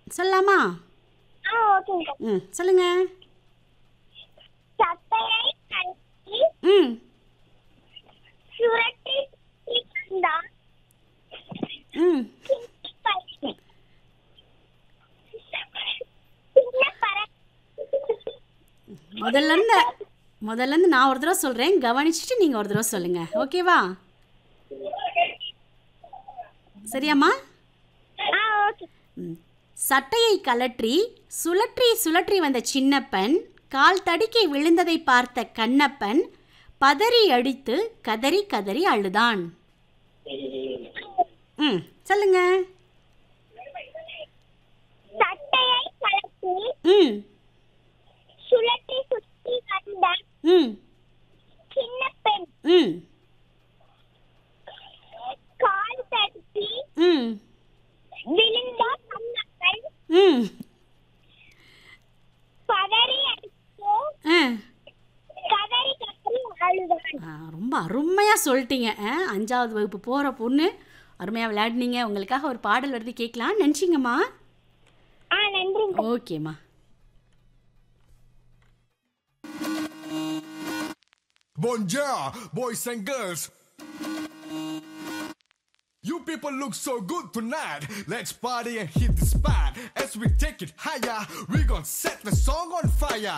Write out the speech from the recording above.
சொல்லலாமா ஆ ஓகேங்க ம் சொல்லுங்க சட்டையை கழட்டி ம் சுரட்டி வந்தான் ம் சின்ன பையன் சின்ன பறவை முதல்ல இருந்து முதல்ல இருந்து நான் ஒரு தடவை சொல்கிறேன் கவனிச்சுட்டு நீங்கள் ஒரு தடவை சொல்லுங்கள் ஓகேவா சரியாம்மா ஆ ஓகே ம். சட்டையை கலற்றி சுழற்றி சுழற்றி வந்த சின்னப்பன் கால் தடுக்கி விழுந்ததை பார்த்த கண்ணப்பன் பதறி அடித்து கதறி கதறி அழுதான் ம் சொல்லுங்க சட்டையை கழட்டி ம் சுழட்டி சுற்றி வந்த ம் சின்ன பெண் ம் கால் தட்டி ம் விழுந்த கண்ணப்பன் ம் பதறி அடித்து ஆ கதறி கதறி அழுதான் ஆ, ரொம்ப அருமையாக சொல்லிட்டீங்க ஆ, அஞ்சாவது வகுப்பு போகிற பொண்ணு அருமையாக விளையாடுனீங்க உங்களுக்காக ஒரு பாடல் வருது கேட்கலாம் நினச்சிங்கம்மா ஆ நன்றிங்க ஓகேம்மா Bonjour, boys and girls. You people look so good tonight. Let's party and hit the spot. As we take it higher, we gon' set the song on fire.